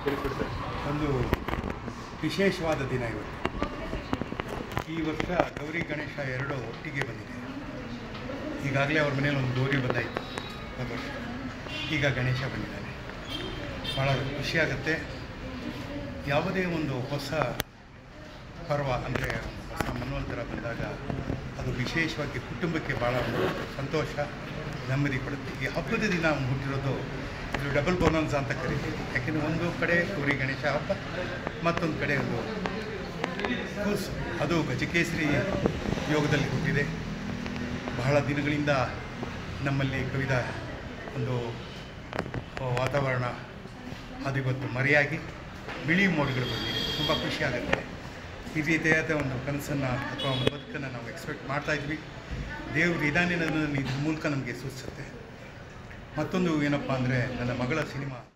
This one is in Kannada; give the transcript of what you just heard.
ಒಂದು ವಿಶೇಷವಾದ ದಿನ ಇವತ್ತು ಈ ವರ್ಷ ಗೌರಿ ಗಣೇಶ ಎರಡು ಒಟ್ಟಿಗೆ ಬಂದಿದೆ ಈಗಾಗಲೇ ಅವ್ರ ಮನೇಲಿ ಒಂದು ಗೌರಿ ಬಂದಾಯಿತು ಹೋದ ವರ್ಷ ಈಗ ಗಣೇಶ ಬಂದಿದ್ದಾನೆ ಭಾಳ ಖುಷಿಯಾಗುತ್ತೆ ಯಾವುದೇ ಒಂದು ಹೊಸ ಪರ್ವ ಅಂದರೆ ಹೊಸ ಮನ್ವಂತರ ಬಂದಾಗ ಅದು ವಿಶೇಷವಾಗಿ ಕುಟುಂಬಕ್ಕೆ ಭಾಳ ಒಂದು ಸಂತೋಷ ನೆಮ್ಮದಿ ಕೊಡುತ್ತೆ ಈ ಹಬ್ಬದ ದಿನ ಅವ್ನು ಹುಟ್ಟಿರೋದು ಇದು ಡಬಲ್ ಬೋನನ್ಸ್ ಅಂತ ಕರಿತೀವಿ ಯಾಕೆಂದರೆ ಒಂದು ಕಡೆ ಗೌರಿ ಗಣೇಶ ಹಬ್ಬ ಮತ್ತೊಂದು ಕಡೆ ಒಂದು ಕೂಸು ಅದು ಗಜಕೇಸರಿ ಯೋಗದಲ್ಲಿ ಹುಟ್ಟಿದೆ ಬಹಳ ದಿನಗಳಿಂದ ನಮ್ಮಲ್ಲಿ ಕವಿದ ಒಂದು ವಾತಾವರಣ ಅದು ಇವತ್ತು ಮರೆಯಾಗಿ ಬಿಳಿ ಮೋಡ್ಗಳು ಬಂದಿದೆ ತುಂಬ ಖುಷಿಯಾಗುತ್ತೆ ಈ ರೀತಿಯಾದ ಒಂದು ಕನಸನ್ನು ಅಥವಾ ಒಂದು ಬದುಕನ್ನು ನಾವು ಎಕ್ಸ್ಪೆಕ್ಟ್ ಮಾಡ್ತಾ ಇದ್ವಿ ದೇವರು ಇದಾನೆ ಅನ್ನೋದನ್ನು ಇದ್ರ ಮೂಲಕ ನಮಗೆ ಸೂಚಿಸುತ್ತೆ ಮತ್ತೊಂದು ಏನಪ್ಪ ಅಂದರೆ ನನ್ನ ಮಗಳ ಸಿನಿಮಾ